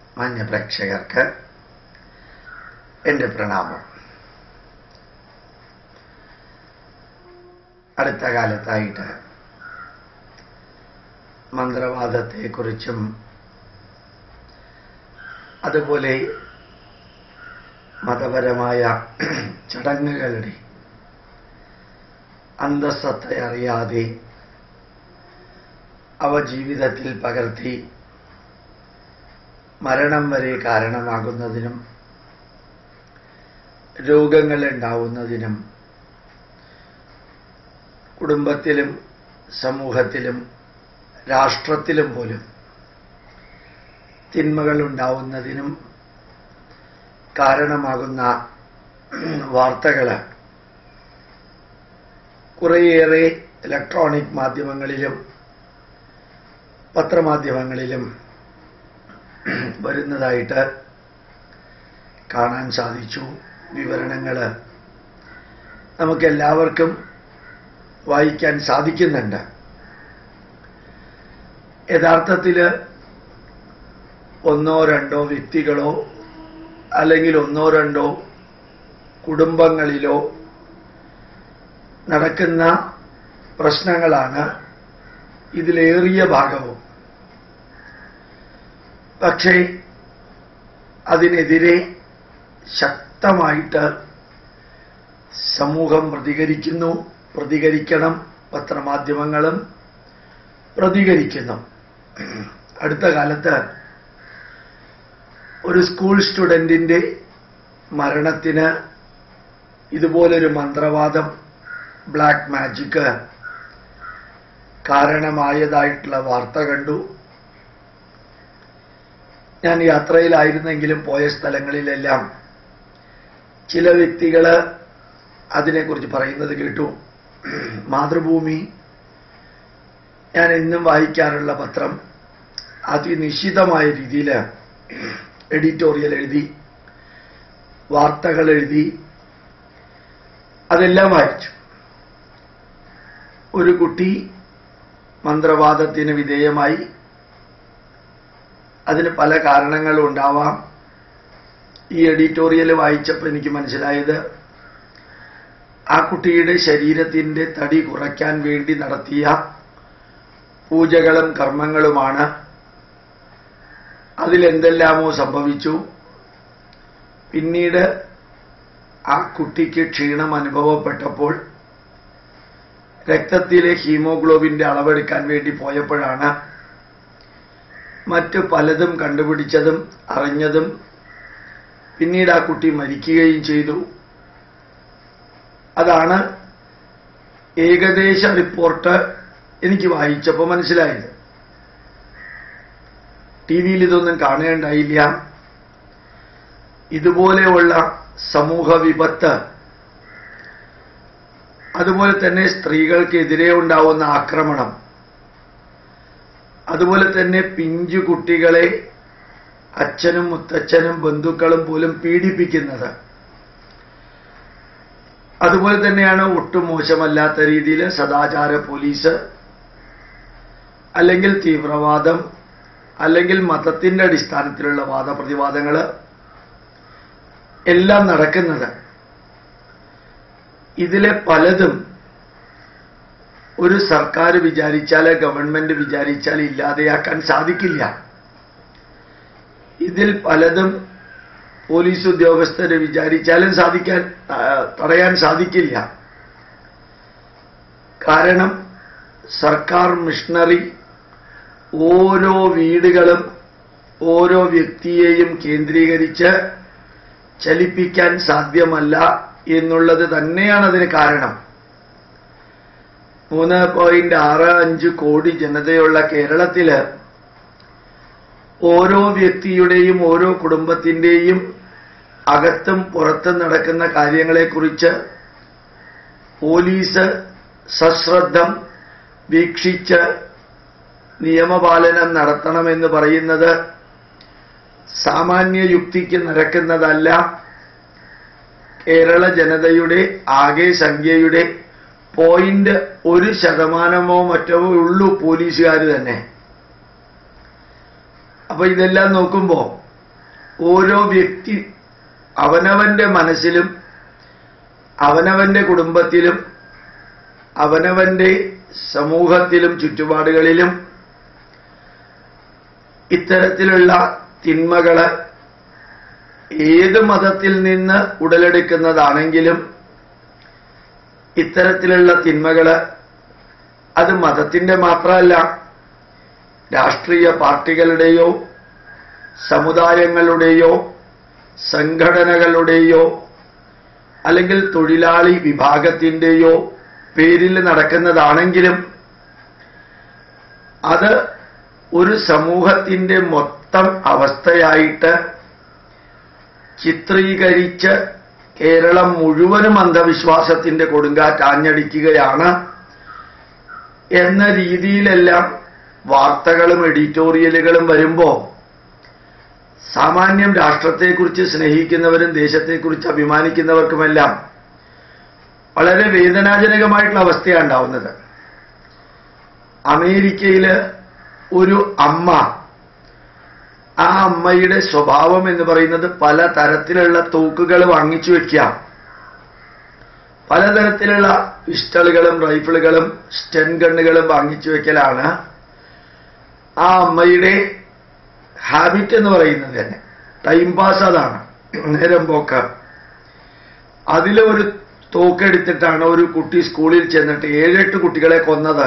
മാന്യ പ്രേക്ഷകർക്ക് എൻ്റെ പ്രണാമം അടുത്ത കാലത്തായിട്ട് മന്ത്രവാദത്തെക്കുറിച്ചും അതുപോലെ മതപരമായ ചടങ്ങുകളുടെ അന്തസ്സത്ത അറിയാതെ അവ ജീവിതത്തിൽ പകർത്തി മരണം വരെ കാരണമാകുന്നതിനും രോഗങ്ങൾ ഉണ്ടാവുന്നതിനും കുടുംബത്തിലും സമൂഹത്തിലും രാഷ്ട്രത്തിലും പോലും തിന്മകൾ ഉണ്ടാവുന്നതിനും കാരണമാകുന്ന വാർത്തകൾ കുറേയേറെ ഇലക്ട്രോണിക് മാധ്യമങ്ങളിലും പത്രമാധ്യമങ്ങളിലും വരുന്നതായിട്ട് കാണാൻ സാധിച്ചു വിവരണങ്ങൾ നമുക്കെല്ലാവർക്കും വായിക്കാൻ സാധിക്കുന്നുണ്ട് യഥാർത്ഥത്തിൽ ഒന്നോ രണ്ടോ വ്യക്തികളോ അല്ലെങ്കിൽ ഒന്നോ രണ്ടോ കുടുംബങ്ങളിലോ നടക്കുന്ന പ്രശ്നങ്ങളാണ് ഇതിലേറിയ ഭാഗവും പക്ഷേ അതിനെതിരെ ശക്തമായിട്ട് സമൂഹം പ്രതികരിക്കുന്നു പ്രതികരിക്കണം പത്രമാധ്യമങ്ങളും പ്രതികരിക്കുന്നു അടുത്ത കാലത്ത് ഒരു സ്കൂൾ സ്റ്റുഡൻറ്റിൻ്റെ മരണത്തിന് ഇതുപോലൊരു മന്ത്രവാദം ബ്ലാക്ക് മാജിക്ക് കാരണമായതായിട്ടുള്ള വാർത്ത കണ്ടു ഞാൻ യാത്രയിലായിരുന്നെങ്കിലും പോയ സ്ഥലങ്ങളിലെല്ലാം ചില വ്യക്തികൾ അതിനെക്കുറിച്ച് പറയുന്നത് കേട്ടു മാതൃഭൂമി ഞാൻ എന്നും വായിക്കാറുള്ള പത്രം അതിനിശ്ചിതമായ രീതിയിൽ എഡിറ്റോറിയൽ എഴുതി വാർത്തകൾ എഴുതി അതെല്ലാം വായിച്ചു ഒരു കുട്ടി മന്ത്രവാദത്തിന് വിധേയമായി അതിന് പല കാരണങ്ങളും ഉണ്ടാവാം ഈ എഡിറ്റോറിയൽ വായിച്ചപ്പോൾ എനിക്ക് മനസ്സിലായത് ആ കുട്ടിയുടെ ശരീരത്തിൻ്റെ തടി കുറയ്ക്കാൻ വേണ്ടി നടത്തിയ പൂജകളും കർമ്മങ്ങളുമാണ് അതിലെന്തെല്ലാമോ സംഭവിച്ചു പിന്നീട് ആ കുട്ടിക്ക് ക്ഷീണം അനുഭവപ്പെട്ടപ്പോൾ രക്തത്തിലെ ഹീമോഗ്ലോബിൻ്റെ അളവെടുക്കാൻ വേണ്ടി പോയപ്പോഴാണ് മറ്റ് പലതും കണ്ടുപിടിച്ചതും അറിഞ്ഞതും പിന്നീട് ആ കുട്ടി മരിക്കുകയും ചെയ്തു അതാണ് ഏകദേശ റിപ്പോർട്ട് എനിക്ക് വായിച്ചപ്പോൾ മനസ്സിലായത് ടി വിയിൽ ഇതൊന്നും കാണേണ്ടായില്ല ഇതുപോലെയുള്ള സമൂഹ വിപത്ത് അതുപോലെ തന്നെ സ്ത്രീകൾക്കെതിരെ ഉണ്ടാവുന്ന ആക്രമണം അതുപോലെ തന്നെ പിഞ്ചു കുട്ടികളെ അച്ഛനും മുത്തച്ഛനും ബന്ധുക്കളും പോലും പീഡിപ്പിക്കുന്നത് അതുപോലെ തന്നെയാണ് ഒട്ടും മോശമല്ലാത്ത രീതിയിൽ സദാചാര പോലീസ് അല്ലെങ്കിൽ തീവ്രവാദം അല്ലെങ്കിൽ മതത്തിന്റെ അടിസ്ഥാനത്തിലുള്ള വാദപ്രതിവാദങ്ങൾ എല്ലാം നടക്കുന്നത് ഇതിലെ പലതും ഒരു സർക്കാർ വിചാരിച്ചാൽ ഗവൺമെന്റ് വിചാരിച്ചാൽ ഇല്ലാതെയാക്കാൻ സാധിക്കില്ല ഇതിൽ പലതും പോലീസ് ഉദ്യോഗസ്ഥര് വിചാരിച്ചാലും സാധിക്കാൻ തടയാൻ സാധിക്കില്ല കാരണം സർക്കാർ മിഷണറി ഓരോ വീടുകളും ഓരോ വ്യക്തിയെയും കേന്ദ്രീകരിച്ച് ചലിപ്പിക്കാൻ സാധ്യമല്ല എന്നുള്ളത് തന്നെയാണ് അതിന് കാരണം മൂന്ന് പോയിന്റ് ആറ് അഞ്ച് കോടി ജനതയുള്ള കേരളത്തില് ഓരോ വ്യക്തിയുടെയും ഓരോ കുടുംബത്തിന്റെയും അകത്തും പുറത്തും നടക്കുന്ന കാര്യങ്ങളെക്കുറിച്ച് പോലീസ് സശ്രദ്ധം വീക്ഷിച്ച് നിയമപാലനം നടത്തണമെന്ന് പറയുന്നത് സാമാന്യ യുക്തിക്ക് നിരക്കുന്നതല്ല കേരള ജനതയുടെ ആകെ സംഖ്യയുടെ പോയിന്റ് ഒരു ശതമാനമോ മറ്റോ ഉള്ളൂ പോലീസുകാർ തന്നെ അപ്പൊ ഇതെല്ലാം നോക്കുമ്പോൾ ഓരോ വ്യക്തി അവനവന്റെ മനസ്സിലും അവനവന്റെ കുടുംബത്തിലും അവനവന്റെ സമൂഹത്തിലും ചുറ്റുപാടുകളിലും ഇത്തരത്തിലുള്ള തിന്മകള് ഏത് മതത്തിൽ നിന്ന് ഉടലെടുക്കുന്നതാണെങ്കിലും ഇത്തരത്തിലുള്ള തിന്മകള് അത് മതത്തിന്റെ മാത്രമല്ല രാഷ്ട്രീയ പാർട്ടികളുടെയോ സമുദായങ്ങളുടെയോ സംഘടനകളുടെയോ അല്ലെങ്കിൽ തൊഴിലാളി വിഭാഗത്തിൻ്റെയോ പേരിൽ നടക്കുന്നതാണെങ്കിലും അത് ഒരു സമൂഹത്തിൻ്റെ മൊത്തം അവസ്ഥയായിട്ട് ചിത്രീകരിച്ച് കേരളം മുഴുവനും അന്ധവിശ്വാസത്തിന്റെ കൊടുങ്കാറ്റ് ആഞ്ഞടിക്കുകയാണ് എന്ന രീതിയിലെല്ലാം വാർത്തകളും എഡിറ്റോറിയലുകളും വരുമ്പോൾ സാമാന്യം രാഷ്ട്രത്തെക്കുറിച്ച് സ്നേഹിക്കുന്നവരും ദേശത്തെക്കുറിച്ച് അഭിമാനിക്കുന്നവർക്കുമെല്ലാം വളരെ വേദനാജനകമായിട്ടുള്ള അവസ്ഥയാണ് ഉണ്ടാവുന്നത് അമേരിക്കയില് ഒരു അമ്മ ആ അമ്മയുടെ സ്വഭാവം എന്ന് പറയുന്നത് പല തരത്തിലുള്ള തൂക്കുകൾ വാങ്ങിച്ചു വെക്കാം പലതരത്തിലുള്ള പിസ്റ്റളുകളും റൈഫിളുകളും സ്റ്റെൻ ഗണ്ണുകളും വാങ്ങിച്ചു വെക്കലാണ് ആ അമ്മയുടെ ഹാബിറ്റ് എന്ന് പറയുന്നത് തന്നെ ടൈം പാസ് അതാണ് നേരം പോക്ക് അതിലൊരു തോക്കെടുത്തിട്ടാണ് ഒരു കുട്ടി സ്കൂളിൽ ചെന്നിട്ട് ഏഴെട്ട് കുട്ടികളെ കൊന്നത്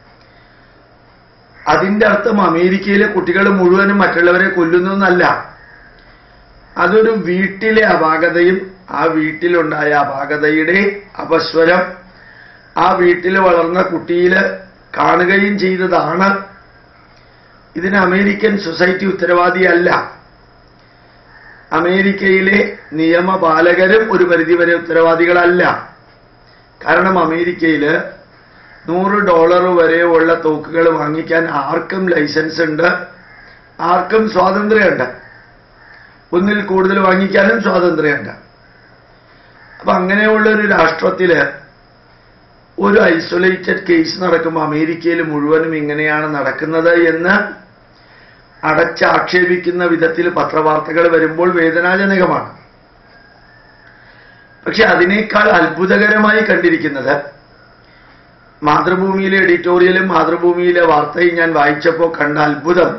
അതിന്റെ അർത്ഥം അമേരിക്കയിലെ കുട്ടികൾ മുഴുവനും മറ്റുള്ളവരെ കൊല്ലുന്നു എന്നല്ല അതൊരു വീട്ടിലെ അപാകതയും ആ വീട്ടിലുണ്ടായ അപാകതയുടെ അപസ്വരം ആ വീട്ടിൽ വളർന്ന കുട്ടിയിൽ കാണുകയും ചെയ്തതാണ് ഇതിന് അമേരിക്കൻ സൊസൈറ്റി ഉത്തരവാദിയല്ല അമേരിക്കയിലെ നിയമപാലകരും ഒരു പരിധിവരെ ഉത്തരവാദികളല്ല കാരണം അമേരിക്കയില് നൂറ് ഡോളർ വരെയുള്ള തോക്കുകൾ വാങ്ങിക്കാൻ ആർക്കും ലൈസൻസ് ഉണ്ട് ആർക്കും സ്വാതന്ത്ര്യമുണ്ട് ഒന്നിൽ കൂടുതൽ വാങ്ങിക്കാനും സ്വാതന്ത്ര്യമുണ്ട് അപ്പൊ അങ്ങനെയുള്ള ഒരു രാഷ്ട്രത്തില് ഒരു ഐസൊലേറ്റഡ് കേസ് നടക്കുമ്പോൾ അമേരിക്കയിൽ മുഴുവനും ഇങ്ങനെയാണ് നടക്കുന്നത് എന്ന് അടച്ചാക്ഷേപിക്കുന്ന വിധത്തിൽ പത്രവാർത്തകൾ വരുമ്പോൾ വേദനാജനകമാണ് പക്ഷെ അതിനേക്കാൾ അത്ഭുതകരമായി കണ്ടിരിക്കുന്നത് മാതൃഭൂമിയിലെ എഡിറ്റോറിയലും മാതൃഭൂമിയിലെ വാർത്തയും ഞാൻ വായിച്ചപ്പോൾ കണ്ട അത്ഭുതം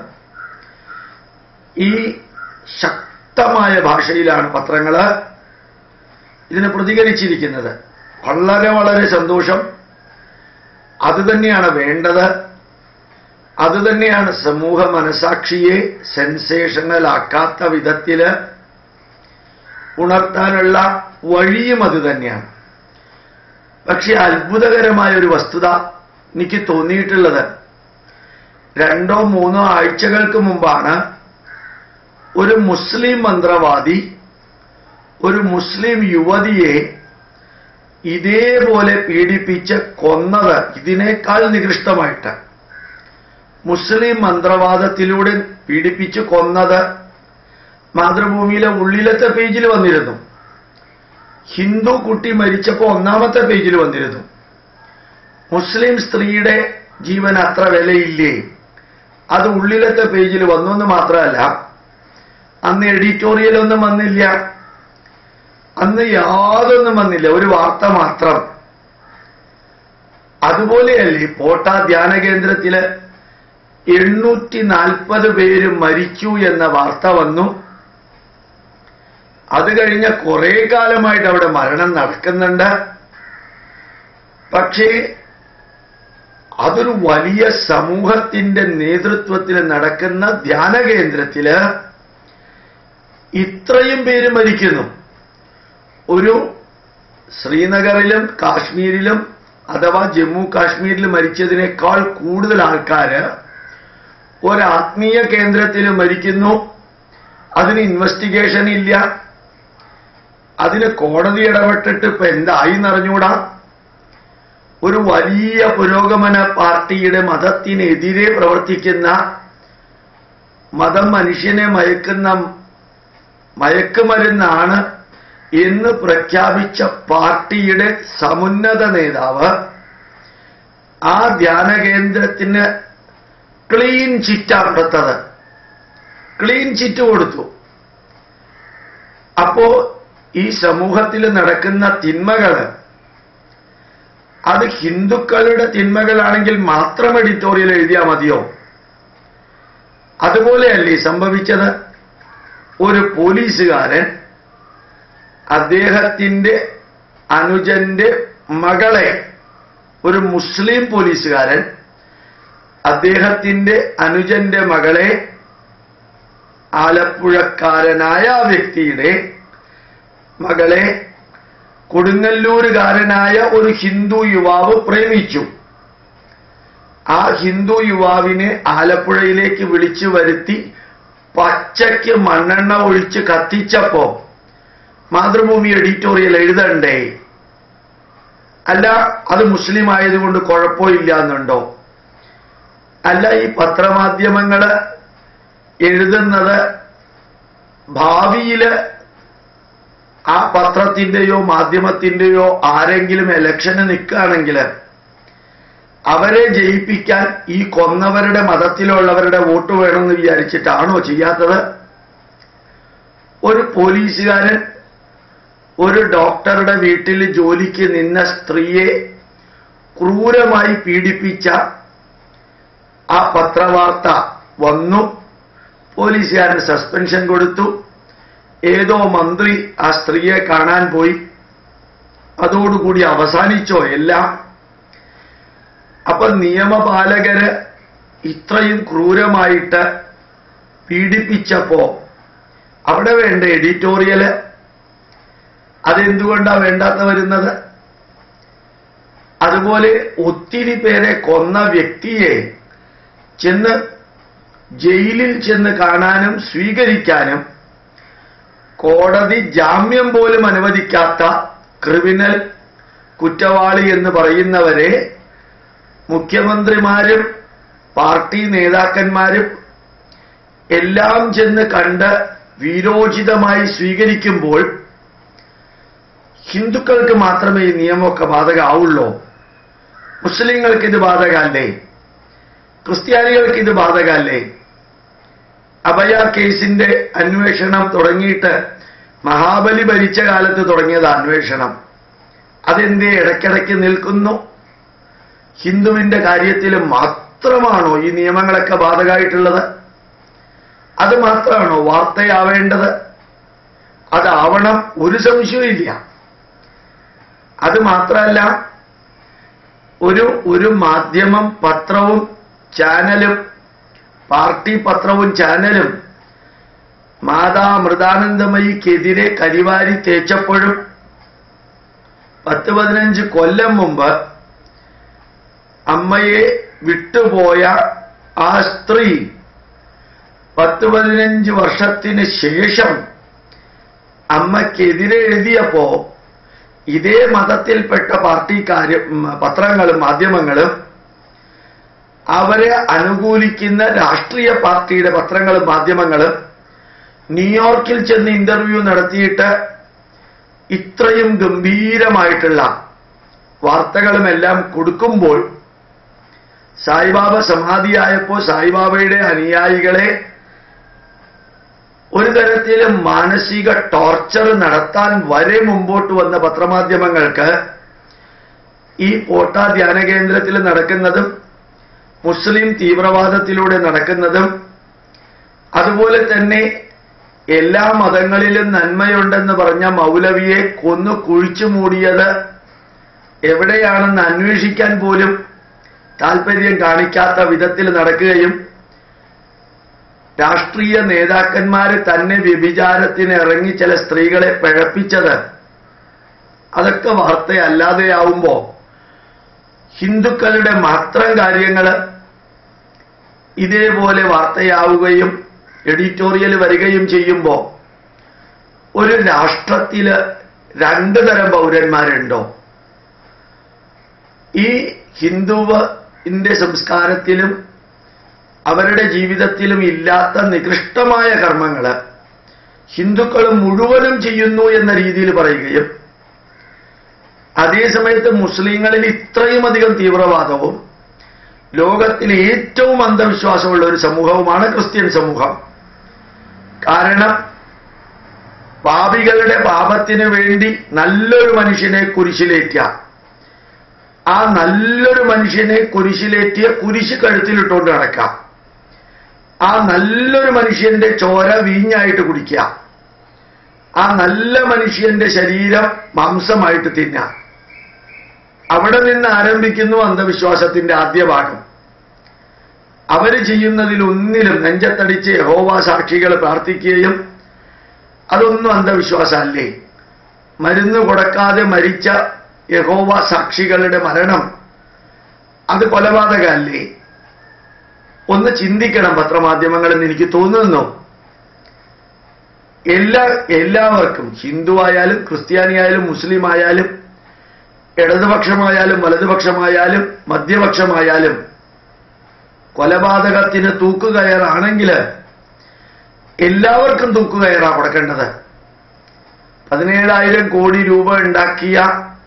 ഈ ശക്തമായ ഭാഷയിലാണ് പത്രങ്ങള് ഇതിന് പ്രതികരിച്ചിരിക്കുന്നത് വളരെ വളരെ സന്തോഷം അത് തന്നെയാണ് വേണ്ടത് അത് തന്നെയാണ് സമൂഹ മനസാക്ഷിയെ സെൻസേഷണൽ ആക്കാത്ത വിധത്തില് ഉണർത്താനുള്ള വഴിയും അത് തന്നെയാണ് പക്ഷെ അത്ഭുതകരമായ ഒരു വസ്തുത എനിക്ക് തോന്നിയിട്ടുള്ളത് രണ്ടോ മൂന്നോ ആഴ്ചകൾക്ക് മുമ്പാണ് ഒരു മുസ്ലിം മന്ത്രവാദി ഒരു മുസ്ലിം യുവതിയെ ഇതേപോലെ പീഡിപ്പിച്ച് കൊന്നത് ഇതിനേക്കാൾ നികൃഷ്ടമായിട്ട് മുസ്ലിം മന്ത്രവാദത്തിലൂടെ പീഡിപ്പിച്ച് കൊന്നത് മാതൃഭൂമിയിലെ ഉള്ളിലത്തെ പേജിൽ വന്നിരുന്നു ഹിന്ദു കുട്ടി മരിച്ചപ്പോൾ ഒന്നാമത്തെ പേജിൽ വന്നിരുന്നു മുസ്ലിം സ്ത്രീയുടെ ജീവൻ അത്ര വിലയില്ലേ അത് ഉള്ളിലത്തെ പേജിൽ വന്നു എന്ന് മാത്രമല്ല അന്ന് എഡിറ്റോറിയൽ ഒന്നും വന്നില്ല അന്ന് യാതൊന്നും വന്നില്ല ഒരു വാർത്ത മാത്രം അതുപോലെയല്ലേ പോട്ട ധ്യാന കേന്ദ്രത്തില് എണ്ണൂറ്റി നാൽപ്പത് പേര് മരിച്ചു എന്ന വാർത്ത വന്നു അത് കഴിഞ്ഞ കുറെ കാലമായിട്ട് അവിടെ മരണം നടക്കുന്നുണ്ട് പക്ഷേ അതൊരു വലിയ സമൂഹത്തിന്റെ നേതൃത്വത്തിൽ നടക്കുന്ന ധ്യാന കേന്ദ്രത്തില് ഇത്രയും പേര് മരിക്കുന്നു ഒരു ശ്രീനഗറിലും കാശ്മീരിലും അഥവാ ജമ്മു കാശ്മീരിൽ മരിച്ചതിനേക്കാൾ കൂടുതൽ ആൾക്കാര് ഒരാത്മീയ കേന്ദ്രത്തിൽ മരിക്കുന്നു അതിന് ഇൻവെസ്റ്റിഗേഷൻ ഇല്ല അതിന് കോടതി ഇടപെട്ടിട്ട് ഇപ്പൊ എന്തായി എന്നറിഞ്ഞൂടാ ഒരു വലിയ പുരോഗമന പാർട്ടിയുടെ മതത്തിനെതിരെ പ്രവർത്തിക്കുന്ന മതം മനുഷ്യനെ മയക്കുന്ന മയക്കുമരുന്നാണ് എന്ന് പ്രഖ്യാപിച്ച പാർട്ടിയുടെ സമുന്നത നേതാവ് ആ ധ്യാന കേന്ദ്രത്തിന് ക്ലീൻ ചിറ്റാണ് കൊടുത്തത് ക്ലീൻ ചിറ്റ് കൊടുത്തു അപ്പോ ഈ സമൂഹത്തിൽ നടക്കുന്ന തിന്മകള് അത് ഹിന്ദുക്കളുടെ തിന്മകളാണെങ്കിൽ മാത്രം എഡിറ്റോറിയൽ എഴുതിയാൽ മതിയോ അതുപോലെയല്ലേ സംഭവിച്ചത് ഒരു പോലീസുകാരൻ അദ്ദേഹത്തിന്റെ അനുജന്റെ മകളെ ഒരു മുസ്ലിം പോലീസുകാരൻ അദ്ദേഹത്തിന്റെ അനുജന്റെ മകളെ ആലപ്പുഴക്കാരനായ ആ വ്യക്തിയുടെ മകളെ കൊടുങ്ങല്ലൂരുകാരനായ ഒരു ഹിന്ദു യുവാവ് പ്രേമിച്ചു ആ ഹിന്ദു യുവാവിനെ ആലപ്പുഴയിലേക്ക് വിളിച്ചു വരുത്തി പച്ചയ്ക്ക് മണ്ണെണ്ണ ഒഴിച്ച് കത്തിച്ചപ്പോ മാതൃഭൂമി എഡിറ്റോറിയൽ എഴുതണ്ടേ അല്ല അത് മുസ്ലിം ആയതുകൊണ്ട് കുഴപ്പമില്ല എന്നുണ്ടോ അല്ല ഈ പത്രമാധ്യമങ്ങള് എഴുതുന്നത് ഭാവിയില് ആ പത്രത്തിന്റെയോ മാധ്യമത്തിന്റെയോ ആരെങ്കിലും ഇലക്ഷന് നിൽക്കുകയാണെങ്കിൽ അവരെ ജയിപ്പിക്കാൻ ഈ കൊന്നവരുടെ മതത്തിലുള്ളവരുടെ വോട്ട് വേണമെന്ന് വിചാരിച്ചിട്ടാണോ ചെയ്യാത്തത് ഒരു പോലീസുകാരൻ ഒരു ഡോക്ടറുടെ വീട്ടിൽ ജോലിക്ക് നിന്ന സ്ത്രീയെ ക്രൂരമായി പീഡിപ്പിച്ച ആ പത്രവാർത്ത വന്നു പോലീസുകാരന് സസ്പെൻഷൻ കൊടുത്തു ഏതോ മന്ത്രി ആ സ്ത്രീയെ കാണാൻ പോയി അതോടുകൂടി അവസാനിച്ചോ എല്ലാം അപ്പൊ നിയമപാലകര് ഇത്രയും ക്രൂരമായിട്ട് പീഡിപ്പിച്ചപ്പോ അവിടെ വേണ്ട എഡിറ്റോറിയല് അതെന്തുകൊണ്ടാ വേണ്ടാത്ത വരുന്നത് അതുപോലെ ഒത്തിരി പേരെ കൊന്ന വ്യക്തിയെ ചെന്ന് ജയിലിൽ ചെന്ന് കാണാനും സ്വീകരിക്കാനും കോടതി ജാമ്യം പോലും അനുവദിക്കാത്ത ക്രിമിനൽ കുറ്റവാളി എന്ന് പറയുന്നവരെ മുഖ്യമന്ത്രിമാരും പാർട്ടി നേതാക്കന്മാരും എല്ലാം ചെന്ന് കണ്ട് വീരോചിതമായി സ്വീകരിക്കുമ്പോൾ ഹിന്ദുക്കൾക്ക് മാത്രമേ ഈ നിയമമൊക്കെ ബാധകമാവുള്ളൂ മുസ്ലിങ്ങൾക്ക് ഇത് ബാധകല്ലേ ക്രിസ്ത്യാനികൾക്ക് ഇത് ബാധകല്ലേ അഭയ കേസിന്റെ അന്വേഷണം തുടങ്ങിയിട്ട് മഹാബലി ഭരിച്ച കാലത്ത് തുടങ്ങിയത് അന്വേഷണം അതെന്തേ ഇടയ്ക്കിടയ്ക്ക് നിൽക്കുന്നു ഹിന്ദുവിന്റെ കാര്യത്തിൽ മാത്രമാണോ ഈ നിയമങ്ങളൊക്കെ ബാധകമായിട്ടുള്ളത് അത് മാത്രമാണോ വാർത്തയാവേണ്ടത് അതാവണം ഒരു സംശയമില്ല അത് മാത്രമല്ല ഒരു ഒരു മാധ്യമം പത്രവും ചാനലും പാർട്ടി പത്രവും ചാനലും മാതാ അമൃതാനന്ദമയിക്കെതിരെ കരിവാരി തേച്ചപ്പോഴും പത്ത് പതിനഞ്ച് കൊല്ലം മുമ്പ് അമ്മയെ വിട്ടുപോയ ആ സ്ത്രീ പത്ത് പതിനഞ്ച് വർഷത്തിന് ശേഷം അമ്മയ്ക്കെതിരെ എഴുതിയപ്പോ ഇതേ മതത്തിൽപ്പെട്ട പാർട്ടിക്കാരും ഉം, പത്രങ്ങളും മാധ്യമങ്ങളും അവരെ അനുകൂലിക്കുന്ന രാഷ്ട്രീയ പാർട്ടിയുടെ പത്രങ്ങളും മാധ്യമങ്ങളും ന്യൂയോർക്കിൽ ചെന്ന് ഇന്റർവ്യൂ നടത്തിയിട്ട് ഇത്രയും ഗംഭീരമായിട്ടുള്ള വാർത്തകളുമെല്ലാം കൊടുക്കുമ്പോൾ സായിബാബ സമാധിയായപ്പോൾ സായിബാബയുടെ അനുയായികളെ ഒരു തരത്തിലും മാനസിക ടോർച്ചർ നടത്താൻ വരെ മുമ്പോട്ട് വന്ന പത്രമാധ്യമങ്ങൾക്ക് ഈ പോട്ട ധ്യാന കേന്ദ്രത്തിൽ നടക്കുന്നതും മുസ്ലിം തീവ്രവാദത്തിലൂടെ നടക്കുന്നതും അതുപോലെ തന്നെ എല്ലാ മതങ്ങളിലും നന്മയുണ്ടെന്ന് പറഞ്ഞ മൗലവിയെ കൊന്നു കുഴിച്ചു മൂടിയത് എവിടെയാണെന്ന് അന്വേഷിക്കാൻ പോലും താല്പര്യം കാണിക്കാത്ത വിധത്തിൽ നടക്കുകയും രാഷ്ട്രീയ നേതാക്കന്മാര് തന്നെ വ്യഭിചാരത്തിന് ഇറങ്ങി ചില സ്ത്രീകളെ പിഴപ്പിച്ചത് അതൊക്കെ വാർത്തയല്ലാതെയാവുമ്പോ ഹിന്ദുക്കളുടെ മാത്രം കാര്യങ്ങള് ഇതേപോലെ വാർത്തയാവുകയും എഡിറ്റോറിയൽ വരികയും ചെയ്യുമ്പോ ഒരു രാഷ്ട്രത്തില് രണ്ടു തരം പൗരന്മാരുണ്ടോ ഈ ഹിന്ദുവിന്റെ സംസ്കാരത്തിലും അവരുടെ ജീവിതത്തിലും ഇല്ലാത്ത നികൃഷ്ടമായ കർമ്മങ്ങള് ഹിന്ദുക്കൾ മുഴുവനും ചെയ്യുന്നു എന്ന രീതിയിൽ പറയുകയും അതേസമയത്ത് മുസ്ലിങ്ങളിൽ ഇത്രയും അധികം തീവ്രവാദവും ലോകത്തിലെ ഏറ്റവും അന്ധവിശ്വാസമുള്ള ഒരു സമൂഹവുമാണ് ക്രിസ്ത്യൻ സമൂഹം കാരണം പാപികളുടെ പാപത്തിന് വേണ്ടി നല്ലൊരു മനുഷ്യനെ കുരിശിലേറ്റുക ആ നല്ലൊരു മനുഷ്യനെ കുരിശിലേറ്റിയ കുരിശ് കഴുത്തിലിട്ടുകൊണ്ട് നടക്കാം ആ നല്ലൊരു മനുഷ്യന്റെ ചോര വീഞ്ഞായിട്ട് കുടിക്കുക ആ നല്ല മനുഷ്യന്റെ ശരീരം മാംസമായിട്ട് തിന്നാം അവിടെ നിന്ന് ആരംഭിക്കുന്നു അന്ധവിശ്വാസത്തിന്റെ ആദ്യ ഭാഗം അവര് ചെയ്യുന്നതിൽ ഒന്നിലും നെഞ്ചത്തടിച്ച് യഹോവ സാക്ഷികൾ പ്രാർത്ഥിക്കുകയും അതൊന്നും അന്ധവിശ്വാസമല്ലേ മരുന്ന് കൊടുക്കാതെ മരിച്ച യഹോവ സാക്ഷികളുടെ മരണം അത് കൊലപാതകമല്ലേ ഒന്ന് ചിന്തിക്കണം പത്രമാധ്യമങ്ങളെന്ന് എനിക്ക് തോന്നുന്നു എല്ലാ എല്ലാവർക്കും ഹിന്ദു ആയാലും ക്രിസ്ത്യാനിയായാലും മുസ്ലിം ആയാലും ഇടതുപക്ഷമായാലും വലതുപക്ഷമായാലും മധ്യപക്ഷമായാലും കൊലപാതകത്തിന് തൂക്കുകയറാണെങ്കിൽ എല്ലാവർക്കും തൂക്കുകയറാ കൊടുക്കേണ്ടത് പതിനേഴായിരം കോടി രൂപ ഉണ്ടാക്കിയ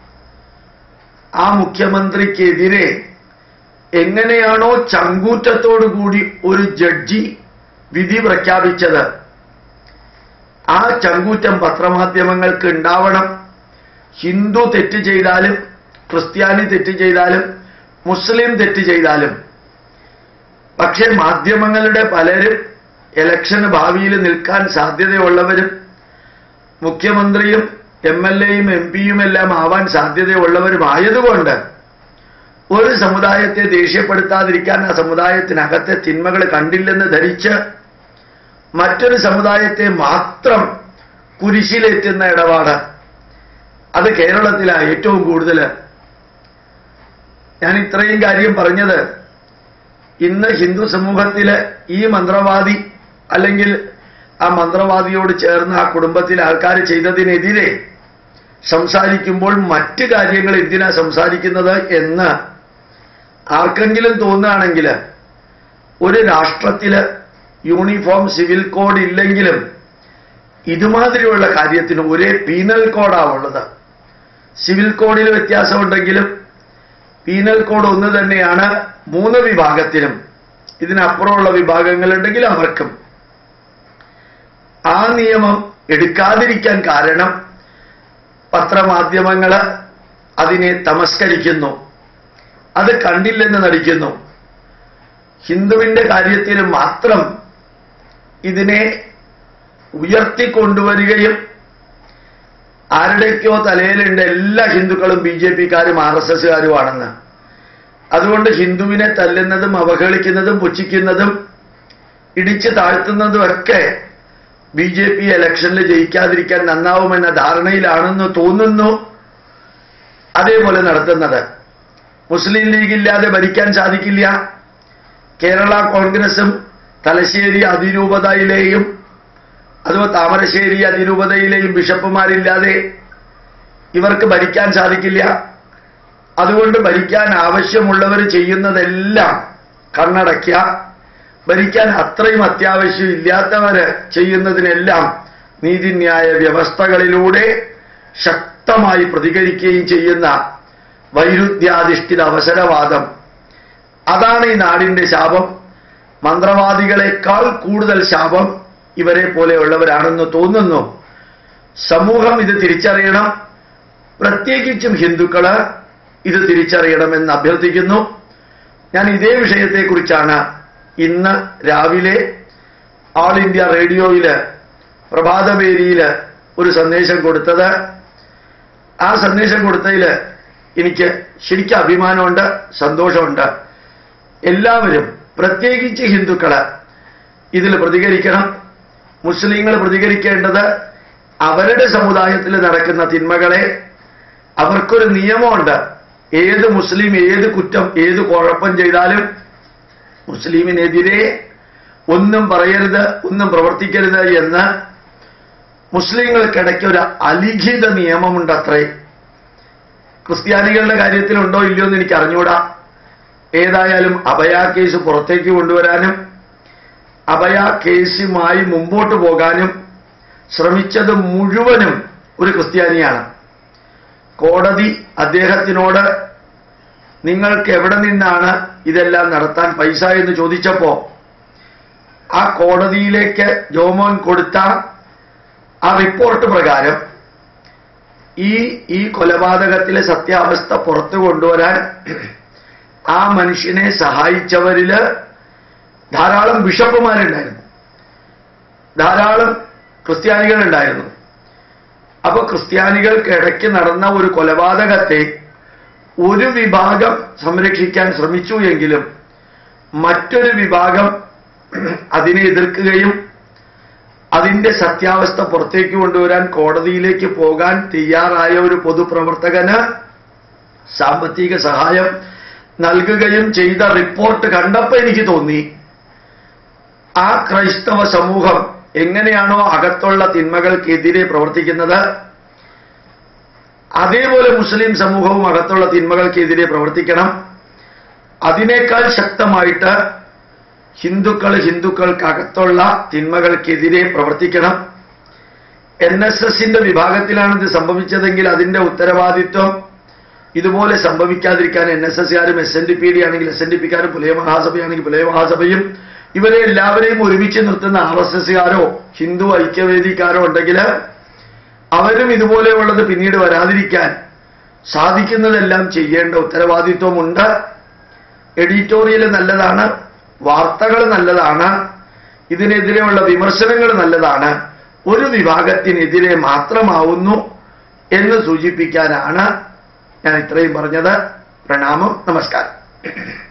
ആ മുഖ്യമന്ത്രിക്കെതിരെ എങ്ങനെയാണോ ചങ്കൂറ്റത്തോടു കൂടി ഒരു ജഡ്ജി വിധി പ്രഖ്യാപിച്ചത് ആ ചങ്കൂറ്റം പത്രമാധ്യമങ്ങൾക്ക് ഉണ്ടാവണം ഹിന്ദു തെറ്റ് ചെയ്താലും ക്രിസ്ത്യാനി തെറ്റ് ചെയ്താലും മുസ്ലിം തെറ്റ് ചെയ്താലും പക്ഷെ മാധ്യമങ്ങളുടെ പലരും ഇലക്ഷന് ഭാവിയിൽ നിൽക്കാൻ സാധ്യതയുള്ളവരും മുഖ്യമന്ത്രിയും എം എൽ എയും എം പിയും എല്ലാം ആവാൻ സാധ്യതയുള്ളവരുമായതുകൊണ്ട് ഒരു സമുദായത്തെ ദേഷ്യപ്പെടുത്താതിരിക്കാൻ ആ സമുദായത്തിനകത്തെ തിന്മകൾ കണ്ടില്ലെന്ന് ധരിച്ച് മറ്റൊരു സമുദായത്തെ മാത്രം കുരിശിലേറ്റുന്ന ഇടപാട് അത് കേരളത്തിലാണ് ഏറ്റവും കൂടുതൽ ഞാൻ ഇത്രയും കാര്യം പറഞ്ഞത് ഇന്ന് ഹിന്ദു സമൂഹത്തിലെ ഈ മന്ത്രവാദി അല്ലെങ്കിൽ ആ മന്ത്രവാദിയോട് ചേർന്ന് ആ കുടുംബത്തിലെ ആൾക്കാർ ചെയ്തതിനെതിരെ സംസാരിക്കുമ്പോൾ മറ്റ് കാര്യങ്ങൾ എന്തിനാ സംസാരിക്കുന്നത് എന്ന് ആർക്കെങ്കിലും തോന്നുകയാണെങ്കിൽ ഒരു രാഷ്ട്രത്തില് യൂണിഫോം സിവിൽ കോഡ് ഇല്ലെങ്കിലും ഇതുമാതിരിയുള്ള കാര്യത്തിന് ഒരേ പീനൽ കോഡാ ഉള്ളത് സിവിൽ കോഡിൽ വ്യത്യാസമുണ്ടെങ്കിലും പീനൽ കോഡ് ഒന്ന് തന്നെയാണ് മൂന്ന് വിഭാഗത്തിനും ഇതിനപ്പുറമുള്ള വിഭാഗങ്ങളുണ്ടെങ്കിൽ അവർക്കും ആ നിയമം എടുക്കാതിരിക്കാൻ കാരണം പത്രമാധ്യമങ്ങൾ അതിനെ തമസ്കരിക്കുന്നു അത് കണ്ടില്ലെന്ന് നടിക്കുന്നു ഹിന്ദുവിന്റെ കാര്യത്തിൽ മാത്രം ഇതിനെ ഉയർത്തിക്കൊണ്ടുവരികയും ആരുടെയൊക്കെയോ തലയിലുണ്ട് എല്ലാ ഹിന്ദുക്കളും ബി ജെ പിക്കാരും ആർ എസ് എസുകാരുമാണെന്ന് അതുകൊണ്ട് ഹിന്ദുവിനെ തല്ലുന്നതും അവഹേളിക്കുന്നതും പുച്ഛിക്കുന്നതും ഇടിച്ചു താഴ്ത്തുന്നതുമൊക്കെ ബി ജെ പി ഇലക്ഷനിൽ ജയിക്കാതിരിക്കാൻ നന്നാവുമെന്ന ധാരണയിലാണെന്ന് തോന്നുന്നു അതേപോലെ നടത്തുന്നത് മുസ്ലിം ലീഗ് ഇല്ലാതെ ഭരിക്കാൻ സാധിക്കില്ല കേരള കോൺഗ്രസും തലശ്ശേരി അതിരൂപതയിലെയും അതുപോലെ താമരശ്ശേരി അതിരൂപതയിലെയും ബിഷപ്പുമാരില്ലാതെ ഇവർക്ക് ഭരിക്കാൻ സാധിക്കില്ല അതുകൊണ്ട് ഭരിക്കാൻ ആവശ്യമുള്ളവർ ചെയ്യുന്നതെല്ലാം കണ്ണടയ്ക്കുക ഭരിക്കാൻ അത്രയും അത്യാവശ്യം ഇല്ലാത്തവര് ചെയ്യുന്നതിനെല്ലാം നീതിന്യായ വ്യവസ്ഥകളിലൂടെ ശക്തമായി പ്രതികരിക്കുകയും ചെയ്യുന്ന വൈരുദ്ധ്യാധിഷ്ഠിത അവസരവാദം അതാണ് ഈ നാടിന്റെ ശാപം മന്ത്രവാദികളെക്കാൾ കൂടുതൽ ശാപം ഇവരെ പോലെയുള്ളവരാണെന്ന് തോന്നുന്നു സമൂഹം ഇത് തിരിച്ചറിയണം പ്രത്യേകിച്ചും ഹിന്ദുക്കള് ഇത് തിരിച്ചറിയണമെന്ന് അഭ്യർത്ഥിക്കുന്നു ഞാൻ ഇതേ വിഷയത്തെക്കുറിച്ചാണ് ഇന്ന് രാവിലെ ആൾ ഇന്ത്യ റേഡിയോയില് പ്രഭാതപേരിയില് ഒരു സന്ദേശം കൊടുത്തത് ആ സന്ദേശം കൊടുത്തതിൽ എനിക്ക് ശരിക്കും അഭിമാനമുണ്ട് സന്തോഷമുണ്ട് എല്ലാവരും പ്രത്യേകിച്ച് ഹിന്ദുക്കള് ഇതിൽ പ്രതികരിക്കണം മുസ്ലിങ്ങൾ പ്രതികരിക്കേണ്ടത് അവരുടെ സമുദായത്തിൽ നടക്കുന്ന തിന്മകളെ അവർക്കൊരു നിയമമുണ്ട് ഏത് മുസ്ലിം ഏത് കുറ്റം ഏത് കുഴപ്പം ചെയ്താലും മുസ്ലിമിനെതിരെ ഒന്നും പറയരുത് ഒന്നും പ്രവർത്തിക്കരുത് എന്ന് മുസ്ലിങ്ങൾക്കിടയ്ക്ക് ഒരു അലിഖിത നിയമമുണ്ട് അത്രേ ക്രിസ്ത്യാനികളുടെ കാര്യത്തിലുണ്ടോ ഇല്ലയോ എന്ന് എനിക്ക് അറിഞ്ഞൂടാ ഏതായാലും അഭയ കേസ് പുറത്തേക്ക് കൊണ്ടുവരാനും അഭയ കേസുമായി മുമ്പോട്ട് പോകാനും ശ്രമിച്ചത് മുഴുവനും ഒരു ക്രിസ്ത്യാനിയാണ് കോടതി അദ്ദേഹത്തിനോട് നിങ്ങൾക്ക് എവിടെ നിന്നാണ് ഇതെല്ലാം നടത്താൻ പൈസ എന്ന് ചോദിച്ചപ്പോ ആ കോടതിയിലേക്ക് ജോമോൻ കൊടുത്ത ആ റിപ്പോർട്ട് പ്രകാരം ഈ ഈ കൊലപാതകത്തിലെ സത്യാവസ്ഥ പുറത്തു കൊണ്ടുവരാൻ ആ മനുഷ്യനെ സഹായിച്ചവരില് ധാരാളം ബിഷപ്പുമാരുണ്ടായിരുന്നു ധാരാളം ക്രിസ്ത്യാനികളുണ്ടായിരുന്നു അപ്പൊ ക്രിസ്ത്യാനികൾക്ക് ഇടയ്ക്ക് നടന്ന ഒരു കൊലപാതകത്തെ ഒരു വിഭാഗം സംരക്ഷിക്കാൻ ശ്രമിച്ചു എങ്കിലും മറ്റൊരു വിഭാഗം അതിനെ എതിർക്കുകയും അതിന്റെ സത്യാവസ്ഥ പുറത്തേക്ക് കൊണ്ടുവരാൻ കോടതിയിലേക്ക് പോകാൻ തയ്യാറായ ഒരു പൊതുപ്രവർത്തകന് സാമ്പത്തിക സഹായം നൽകുകയും ചെയ്ത റിപ്പോർട്ട് കണ്ടപ്പോൾ എനിക്ക് തോന്നി ആ ക്രൈസ്തവ സമൂഹം എങ്ങനെയാണോ അകത്തുള്ള തിന്മകൾക്കെതിരെ പ്രവർത്തിക്കുന്നത് അതേപോലെ മുസ്ലിം സമൂഹവും അകത്തുള്ള തിന്മകൾക്കെതിരെ പ്രവർത്തിക്കണം അതിനേക്കാൾ ശക്തമായിട്ട് ഹിന്ദുക്കൾ ഹിന്ദുക്കൾക്കകത്തുള്ള തിന്മകൾക്കെതിരെ പ്രവർത്തിക്കണം എൻ എസ് എസിന്റെ വിഭാഗത്തിലാണ് ഇത് സംഭവിച്ചതെങ്കിൽ അതിന്റെ ഉത്തരവാദിത്വം ഇതുപോലെ സംഭവിക്കാതിരിക്കാൻ എൻ എസ് എസ്കാരും S N D P D ആണെങ്കിൽ എസ് എൻ ഡി പിക്കാരും പുലയ മഹാസഭയാണെങ്കിൽ പുലയ മഹാസഭയും ഇവരെ എല്ലാവരെയും ഒരുമിച്ച് നിർത്തുന്ന ആർ എസ് എസ്സുകാരോ ഹിന്ദു ഐക്യവേദിക്കാരോ ഉണ്ടെങ്കിൽ അവരും ഇതുപോലെയുള്ളത് പിന്നീട് വരാതിരിക്കാൻ സാധിക്കുന്നതെല്ലാം ചെയ്യേണ്ട ഉത്തരവാദിത്വമുണ്ട് എഡിറ്റോറിയൽ നല്ലതാണ് വാർത്തകൾ നല്ലതാണ് ഇതിനെതിരെയുള്ള വിമർശനങ്ങൾ നല്ലതാണ് ഒരു വിഭാഗത്തിനെതിരെ മാത്രമാവുന്നു എന്ന് സൂചിപ്പിക്കാനാണ് ഞാൻ ഇത്രയും പറഞ്ഞത് പ്രണാമം നമസ്കാരം